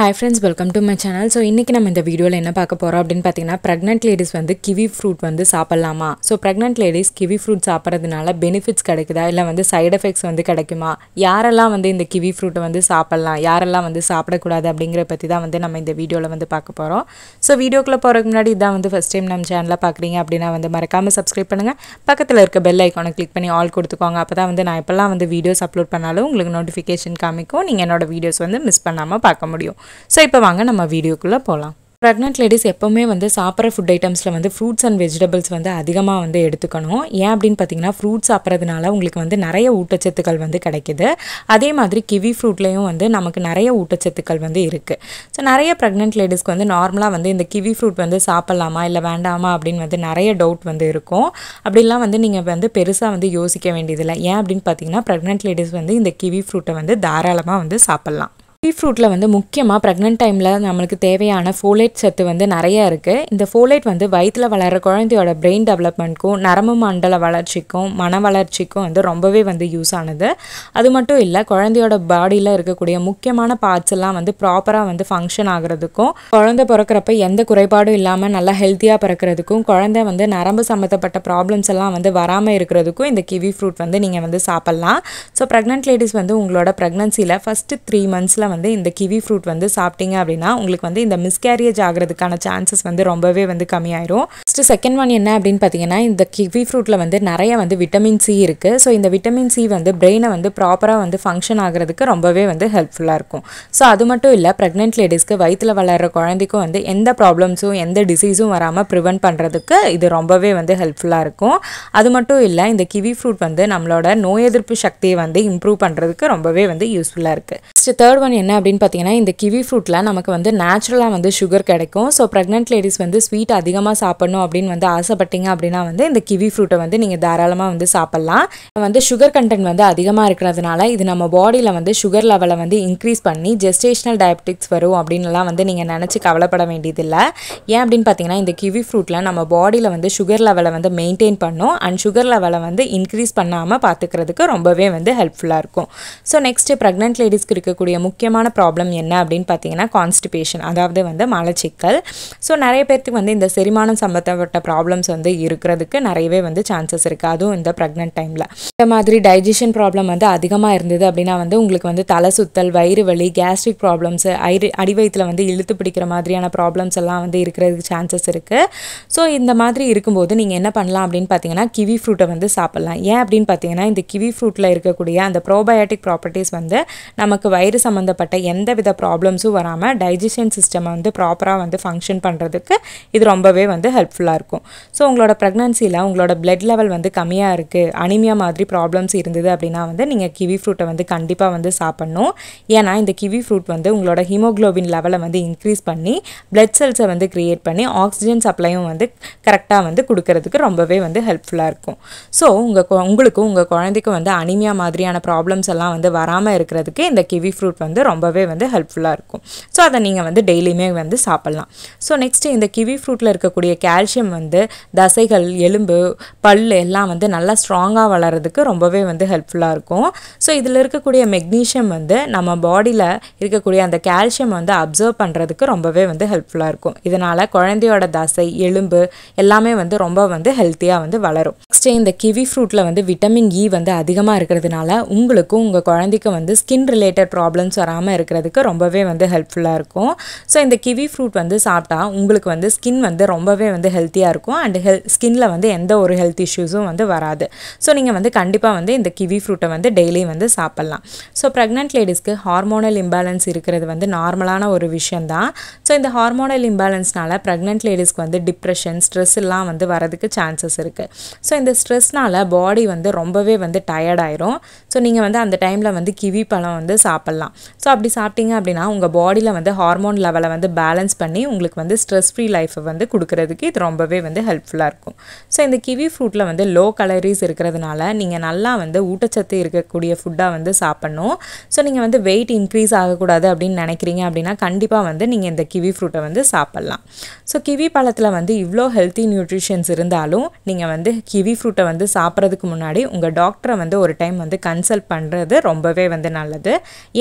hi friends welcome to my channel so இன்றைக்கி நம்ம இந்த வீடியோவில் என்ன பார்க்க போகிறோம் அப்படின்னு பார்த்தீங்கன்னா ப்ரெக்னென்ட் லேடிஸ் வந்து கிவி ஃப்ரூட் வந்து சாப்பிட்லாமா so pregnant ladies kiwi fruit சாப்பிட்றதுனால பெனிஃபிட்ஸ் கிடைக்குதா இல்லை வந்து சைடு எஃபெக்ட்ஸ் வந்து கிடைக்குமா யாரெல்லாம் வந்து இந்த கிவி ஃப்ரூட்டை வந்து சாப்பிட்லாம் யாரெல்லாம் வந்து சாப்பிடக்கூடாது அப்படிங்கிற பற்றி தான் வந்து நம்ம இந்த வீடியோவில் வந்து பார்க்க போகிறோம் ஸோ வீடியோக்குள்ளே போகிறதுக்கு முன்னாடி இதான் வந்து ஃபஸ்ட் டைம் நம்ம சேனலில் பார்க்குறீங்க அப்படின்னா வந்து மறக்காமல் சப்ஸ்கிரைப் பண்ணுங்கள் பக்கத்தில் இருக்க பெல் ஐக்கானை கிளிக் பண்ணி ஆல் கொடுத்துக்கோங்க அப்போ தான் வந்து நான் எப்போல்லாம் வந்து வீடியோஸ் அப்லோட் பண்ணாலும் உங்களுக்கு நோட்டிஃபிகேஷன் காமிக்கும் நீங்கள் என்னோட வீடியோஸ் வந்து மிஸ் பண்ணாமல் பார்க்க முடியும் ஸோ இப்போ வாங்க நம்ம வீடியோக்குள்ளே போகலாம் ப்ரெக்னென்ட் லேடிஸ் எப்போவுமே வந்து சாப்பிட்ற ஃபுட் ஐட்டம்ஸில் வந்து ஃப்ரூட்ஸ் அண்ட் வெஜிடபிள்ஸ் வந்து அதிகமாக வந்து எடுத்துக்கணும் ஏன் அப்படின்னு பார்த்தீங்கன்னா ஃப்ரூட்ஸ் சாப்பிட்றதுனால உங்களுக்கு வந்து நிறைய ஊட்டச்சத்துக்கள் வந்து கிடைக்குது அதே மாதிரி கிவி ஃப்ரூட்லேயும் வந்து நமக்கு நிறைய ஊட்டச்சத்துக்கள் வந்து இருக்குது ஸோ நிறைய ப்ரெக்னென்ட் லேடிஸ்க்கு வந்து நார்மலாக வந்து இந்த கிவி ஃப்ரூட் வந்து சாப்பிட்லாமா இல்லை வேண்டாமா அப்படின்னு வந்து நிறைய டவுட் வந்து இருக்கும் அப்படிலாம் வந்து நீங்கள் வந்து பெருசாக வந்து யோசிக்க வேண்டியதில்லை ஏன் அப்படின்னு பார்த்தீங்கன்னா ப்ரெக்னென்ட் லேடிஸ் வந்து இந்த கிவி ஃப்ரூட்டை வந்து தாராளமாக வந்து சாப்பிட்லாம் கிவி ஃப்ரூட்டில் வந்து முக்கியமாக ப்ரெக்னென்ட் டைமில் நம்மளுக்கு தேவையான ஃபோலேட் சத்து வந்து நிறைய இருக்குது இந்த ஃபோலேட் வந்து வயிற்றில் வளர்கிற குழந்தையோட பிரெயின் டெவலப்மெண்ட்க்கும் நரம்பு மண்டல வளர்ச்சிக்கும் மன வளர்ச்சிக்கும் வந்து ரொம்பவே வந்து யூஸ் ஆனது அது மட்டும் இல்லை குழந்தையோட பாடியில் இருக்கக்கூடிய முக்கியமான பார்ட்ஸ் எல்லாம் வந்து ப்ராப்பராக வந்து ஃபங்க்ஷன் ஆகிறதுக்கும் குழந்தை பிறக்கிறப்ப எந்த குறைபாடும் இல்லாமல் நல்லா ஹெல்த்தியாக பிறக்கிறதுக்கும் குழந்தை வந்து நரம்பு சம்மந்தப்பட்ட ப்ராப்ளம்ஸ் எல்லாம் வந்து வராமல் இருக்கிறதுக்கும் இந்த கிவி ஃப்ரூட் வந்து நீங்கள் வந்து சாப்பிட்லாம் ஸோ ப்ரெக்னென்ட் லேடிஸ் வந்து உங்களோட ப்ரெக்னன்சியில் ஃபஸ்ட்டு த்ரீ மந்த்ஸில் வந்து இந்த கிவி ஃப்ரூட் வந்து சாப்பிட்டீங்க அப்படின்னா உங்களுக்கு வந்து இந்த மிஸ்கேரியேஜ் ஆகிறதுக்கான சான்சஸ் வந்து ரொம்பவே வந்து கம்மியாயிரும் ஃபஸ்ட்டு செகண்ட் ஒன் என்ன அப்படின்னு பார்த்தீங்கன்னா இந்த கிவி ஃப்ரூட்டில் வந்து நிறைய வந்து விட்டமின் சி இருக்குது ஸோ இந்த விட்டமின் சி வந்து பிரெயினை வந்து ப்ராப்பராக வந்து ஃபங்க்ஷன் ஆகிறதுக்கு ரொம்பவே வந்து ஹெல்ப்ஃபுல்லாக இருக்கும் ஸோ அது மட்டும் இல்லை ப்ரெக்னென்ட் லேடிஸ்க்கு வயிற்றில் வளர்கிற குழந்தைக்கும் வந்து எந்த ப்ராப்ளம்ஸும் எந்த டிசீஸும் வராமல் ப்ரிவென்ட் பண்ணுறதுக்கு இது ரொம்பவே வந்து ஹெல்ப்ஃபுல்லாக இருக்கும் அது மட்டும் இல்லை இந்த கிவி ஃப்ரூட் வந்து நம்மளோட நோய் எதிர்ப்பு சக்தியை வந்து இம்ப்ரூவ் பண்ணுறதுக்கு ரொம்பவே வந்து யூஸ்ஃபுல்லாக இருக்குது நெக்ஸ்ட் தேர்ட் ஒன் என்ன அப்படின்னு பார்த்தீங்கன்னா இந்த கிவி ஃப்ரூட்டில் நமக்கு வந்து நேச்சுரலாக வந்து சுகர் கிடைக்கும் ஸோ ப்ரெக்னென்ட் லேடிஸ் வந்து ஸ்வீட் அதிகமாக சாப்பிடணும் அப்படின்னு வந்து ஆசைப்பட்டீங்க அப்படின்னா வந்து இந்த கிவி ஃப்ரூட்டை வந்து நீங்கள் தாராளமாக வந்து சாப்பிட்லாம் வந்து சுகர் கண்டென்ட் வந்து அதிகமாக இருக்கிறதுனால இது நம்ம பாடியில் வந்து சுகர் லெவலை வந்து இன்க்ரீஸ் பண்ணி ஜெஸ்டேஷனல் டயபெட்டிக்ஸ் வரும் அப்படின்லாம் வந்து நீங்கள் நினச்சி கவலைப்பட வேண்டியதில்லை ஏன் அப்படின்னு பார்த்தீங்கன்னா இந்த கிவி ஃப்ரூட்டில் நம்ம பாடியில் வந்து சுகர் லெவலை வந்து மெயின்டைன் பண்ணும் அண்ட் சுகர் லெவலை வந்து இன்க்ரீஸ் பண்ணாமல் பார்த்துக்கிறதுக்கு ரொம்பவே வந்து ஹெல்ப்ஃபுல்லாக இருக்கும் ஸோ நெக்ஸ்ட்டு ப்ரெக்னென்ட் லேடிஸ்க்கு இருக்கக்கூடிய முக்கியமான ப்ராப்ளம் என்ன அப்படின்னு பார்த்தீங்கன்னா கான்ஸ்டிபேஷன் அதாவது வந்து மலச்சிக்கல் ஸோ நிறைய பேர்த்துக்கு வந்து இந்த செரிமானம் சம்மந்தப்பட்ட ப்ராப்ளம்ஸ் வந்து இருக்கிறதுக்கு நிறையவே வந்து சான்சஸ் இருக்குது அதுவும் இந்த ப்ரெக்னென்ட் டைமில் இந்த மாதிரி டைஜஷன் ப்ராப்ளம் வந்து அதிகமாக இருந்தது அப்படின்னா வந்து உங்களுக்கு வந்து தலை சுத்தல் வயிறு வலி கேஸ்ட்ரிக் ப்ராப்ளம்ஸ் ஐரு அடி வயிற்றில் வந்து இழுத்து பிடிக்கிற மாதிரியான ப்ராப்ளம்ஸ் எல்லாம் வந்து இருக்கிறதுக்கு சான்சஸ் இருக்குது ஸோ இந்த மாதிரி இருக்கும்போது நீங்கள் என்ன பண்ணலாம் அப்படின்னு பார்த்தீங்கன்னா கிவி ஃப்ரூட்டை வந்து சாப்பிட்லாம் ஏன் அப்படின்னு பார்த்தீங்கன்னா இந்த கிவி ஃப்ரூட்டில் இருக்கக்கூடிய அந்த ப்ரோபயோட்டிக் ப்ராப்பர்ட்டிஸ் வந்து நமக்கு வயிறு சம்மந்தப்பட்ட எந்த வித ப்ராப்ளம்ஸும் வராமல் டைஜஷன் சிஸ்டம் வந்து ப்ராப்பராக வந்து ஃபங்க்ஷன் பண்ணுறதுக்கு இது ரொம்பவே வந்து ஹெல்ப்ஃபுல்லாக இருக்கும் ஸோ உங்களோட ப்ரெக்னன்சியில் உங்களோட பிளட் லெவல் வந்து கம்மியாக இருக்குது அனிமியா மாதிரி ப்ராப்ளம்ஸ் இருந்தது அப்படின்னா வந்து நீங்கள் கிவி ஃப்ரூட்டை வந்து கண்டிப்பாக வந்து சாப்பிட்ணும் ஏன்னா இந்த கிவி ஃப்ரூட் வந்து உங்களோட ஹீமோக்ளோபின் லெவலை வந்து இன்க்ரீஸ் பண்ணி பிளட் செல்ஸை வந்து க்ரியேட் பண்ணி ஆக்சிஜன் சப்ளையும் வந்து கரெக்டாக வந்து கொடுக்கறதுக்கு ரொம்பவே வந்து ஹெல்ப்ஃபுல்லாக இருக்கும் ஸோ உங்கள் உங்களுக்கும் உங்கள் குழந்தைக்கும் வந்து அனிமியா மாதிரியான ப்ராப்ளம்ஸ் எல்லாம் வந்து வராமல் இருக்கிறதுக்கு இந்த கிவி ஃப்ரூட் வந்து ரொம்பவே வந்து ஹெல்ப்ஃபுல்லாக இருக்கும் ஸோ அதை நீங்கள் வந்து டெய்லியுமே வந்து சாப்பிட்லாம் ஸோ நெக்ஸ்ட்டு இந்த கிவி ஃப்ரூட்டில் இருக்கக்கூடிய கால்சியம் வந்து தசைகள் எலும்பு பல் எல்லாம் வந்து நல்லா ஸ்ட்ராங்காக வளர்கிறதுக்கு ரொம்பவே வந்து ஹெல்ப்ஃபுல்லாக இருக்கும் ஸோ இதில் இருக்கக்கூடிய மெக்னீஷியம் வந்து நம்ம பாடியில் இருக்கக்கூடிய அந்த கால்சியம் வந்து அப்சர்வ் பண்ணுறதுக்கு ரொம்பவே வந்து ஹெல்ப்ஃபுல்லாக இருக்கும் இதனால் குழந்தையோட தசை எலும்பு எல்லாமே வந்து ரொம்ப வந்து ஹெல்த்தியாக வந்து வளரும் நெக்ஸ்ட்டு இந்த கிவி ஃப்ரூட்டில் வந்து விட்டமின் இ வந்து அதிகமாக இருக்கிறதுனால உங்களுக்கும் உங்கள் குழந்தைக்கும் வந்து ஸ்கின் ரிலேட்டட் ப்ராப்ளம்ஸ் வராமல் இருக்கிறதுக்கு ரொம்பவே வந்து ஹெல்ப்ஃபுல்லாக இருக்கும் ஸோ இந்த கிவி ஃப்ரூட் வந்து சாப்பிட்டா உங்களுக்கு வந்து ஸ்கின் வந்து ரொம்பவே வந்து ஹெல்த்தியாக இருக்கும் அண்ட் ஹெல் ஸ்கின்னில் வந்து எந்த ஒரு ஹெல்த் இஷ்யூஸும் வந்து வராது ஸோ நீங்கள் வந்து கண்டிப்பாக வந்து இந்த கிவி ஃப்ரூட்டை வந்து டெய்லியும் வந்து சாப்பிட்லாம் ஸோ ப்ரெக்னென்ட் லேடிஸ்க்கு ஹார்மோனல் இம்பேலன்ஸ் இருக்கிறது வந்து நார்மலான ஒரு விஷயந்தான் ஸோ இந்த ஹார்மோனல் இம்பேலன்ஸ்னால ப்ரெக்னென்ட் லேடிஸ்க்கு வந்து டிப்ரெஷன் ஸ்ட்ரெஸ் எல்லாம் வந்து வரதுக்கு சான்சஸ் இருக்குது ஸோ இந்த ஸ்ட்ரெஸ்னால பாடி வந்து ரொம்பவே வந்து டயர்ட் ஆயிரும் ஸோ நீங்கள் வந்து அந்த டைமில் வந்து கிவி பழம் வந்து சாப்பிட்லாம் ஸோ அப்படி சாப்பிட்டீங்க அப்படின்னா உங்கள் பாடியில் வந்து ஹார்மோன் லெவலை வந்து பேலன்ஸ் பண்ணி உங்களுக்கு வந்து ஸ்ட்ரெஸ் ஃப்ரீ லைஃப்பை வந்து கொடுக்கறதுக்கு இது ரொம்பவே வந்து ஹெல்ப்ஃபுல்லாக இருக்கும் ஸோ இந்த கிவி ஃப்ரூட்டில் வந்து லோ கலரிஸ் இருக்கிறதுனால நீங்கள் நல்லா வந்து ஊட்டச்சத்து இருக்கக்கூடிய ஃபுட்டாக வந்து சாப்பிட்ணும் ஸோ நீங்கள் வந்து வெயிட் இன்க்ரீஸ் ஆகக்கூடாது அப்படின்னு நினைக்கிறீங்க அப்படின்னா கண்டிப்பாக வந்து நீங்கள் இந்த கிவி ஃப்ரூட்டை வந்து சாப்பிட்லாம் ஸோ கிவி பழத்தில் வந்து இவ்வளோ ஹெல்த்தி நியூட்ரிஷன்ஸ் இருந்தாலும் நீங்கள் வந்து கிவி ஃப்ரூட்டை வந்து சாப்பிட்றதுக்கு முன்னாடி உங்கள் டாக்டரை வந்து ஒரு டைம் வந்து கன்சல்ட் பண்ணுறது ரொம்பவே வந்து நல்லது ஏன் அப்படின்னு பார்த்தீங்கன்னா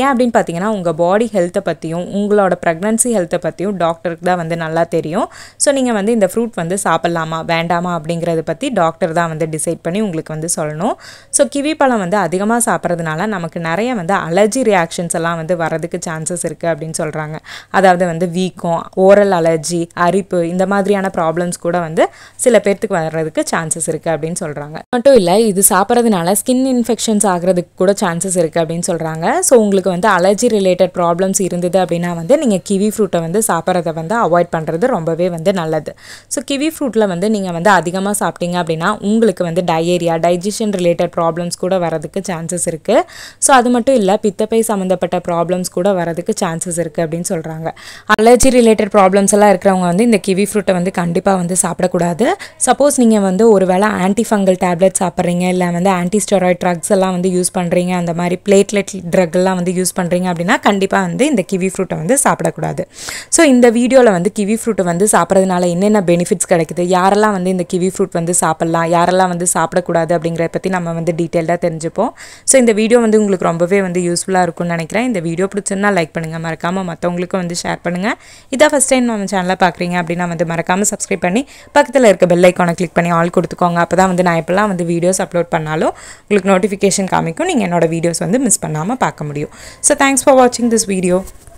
பார்த்தீங்கன்னா உங்கள் பாடி ஹெல்த்தை பற்றியும் உங்களோட ப்ரெக்னன்சி ஹெல்த்தை பற்றியும் டாக்டருக்கு தான் வந்து நல்லா தெரியும் ஸோ நீங்கள் வந்து இந்த ஃப்ரூட் வந்து சாப்பிட்லாமா வேண்டாமா அப்படிங்கிறத பற்றி டாக்டர் தான் வந்து டிசைட் பண்ணி உங்களுக்கு வந்து சொல்லணும் ஸோ கிவி பழம் வந்து அதிகமாக சாப்பிட்றதுனால நமக்கு நிறைய வந்து அலர்ஜி ரியாக்ஷன்ஸ் எல்லாம் வந்து வரதுக்கு சான்சஸ் இருக்குது அப்படின்னு சொல்கிறாங்க அதாவது வந்து வீக்கம் ஓரல் அலர்ஜி அரிப்பு இந்த மாதிரியான ப்ராப்ளம்ஸ் கூட வந்து சில பேர்த்துக்கு வர்றதுக்கு சான்சஸ் இருக்குது அப்படின்னு சொல்கிறாங்க மட்டும் இல்லை இது சாப்பிட்றதுனால ஸ்கின் இன்ஃபெக்ஷன்ஸ் ஆகிறதுக்கு கூட சான்சஸ் இருக்குது அப்படின்னு சொல்கிறாங்க ஸோ உங்களுக்கு வந்து அலர்ஜி ரிலேட்டட் ப்ராப்ளம்ஸ் இருந்தது அப்படின்னா வந்து நீங்கள் கிவி ஃப்ரூட்டை வந்து சாப்பிட்றத வந்து அவாய்ட் பண்ணுறது ரொம்பவே வந்து நல்லது ஸோ கிவி ஃப்ரூட்டில் வந்து நீங்கள் வந்து அதிகமாக சாப்பிட்டீங்க அப்படின்னா உங்களுக்கு வந்து டயேரியா டைஜஷன் ரிலேட்டட் ப்ராப்ளம்ஸ் கூட வரதுக்கு சான்சஸ் இருக்குது ஸோ அது மட்டும் இல்லை பித்தப்பை சம்மந்தப்பட்ட ப்ராப்ளம்ஸ் கூட வரதுக்கு சான்சஸ் இருக்குது அப்படின்னு சொல்கிறாங்க அலர்ஜி ரிலேட்டட் ப்ராப்ளம்ஸ் எல்லாம் இருக்கிறவங்க வந்து இந்த கிவி ஃப்ரூட்டை வந்து கண்டிப்பாக வந்து சாப்பிடக்கூடாது சப்போஸ் நீங்கள் வந்து ஒரு வேளை ஆன்டி ஃபங்கல் டேப்லெட் சாப்பிட்றீங்க இல்லை வந்து ஆன்டி ஸ்டெராய்ட் ட்ரக்ஸ் எல்லாம் வந்து யூஸ் பண்ணுறீங்க அந்த மாதிரி பிளேட்லெட் ட்ரக் எல்லாம் வந்து யூஸ் பண்ணுறீங்க அப்படின்னா கண்டிப்பாக வந்து இந்த கிவி ஃப்ரூட்டை வந்து சாப்பிடக்கூடாது ஸோ இந்த வீடியோவில் வந்து கிவி ஃப்ரூட்டை வந்து சாப்பிட்றதுனால என்னென்ன பெனிஃபிட்ஸ் கிடைக்குது யாரெல்லாம் வந்து இந்த கிவி ஃப்ரூட் வந்து சாப்பிட்லாம் யாரெல்லாம் வந்து சாப்பிடக்கூடாது அப்படிங்கிறத பற்றி நம்ம வந்து டீட்டெயில்டாக தெரிஞ்சுப்போம் ஸோ இந்த வீடியோ வந்து உங்களுக்கு ரொம்பவே வந்து யூஸ்ஃபுல்லாக இருக்கும்னு நினைக்கிறேன் இந்த வீடியோ பிடிச்சிருந்தா லைக் பண்ணுங்கள் மறக்காமல் மற்றவங்களுக்கும் வந்து ஷேர் பண்ணுங்கள் இதான் ஃபஸ்ட் டைம் நம்ம சேனலை பார்க்குறீங்க அப்படின்னா வந்து மறக்காமல் சப்ஸ்கிரைப் பண்ணி பக்கத்தில் இருக்க பெல் ஐக்கானை கிளிக் பண்ணி ஆல் கொடுத்துக்கோங்க அப்போ தான் வந்து நான் எப்போல்லாம் வந்து வீடியோஸ் அப்லோட் பண்ணாலும் உங்களுக்கு நோட்டிஃபிகேஷன் காமிக்கும் நீங்கள் என்னோட வீடியோஸ் வந்து மிஸ் பண்ணாமல் பார்க்க முடியும் ஸோ தேங்க்ஸ் ஃபார் வாட்சிங் திஸ் வீடியோ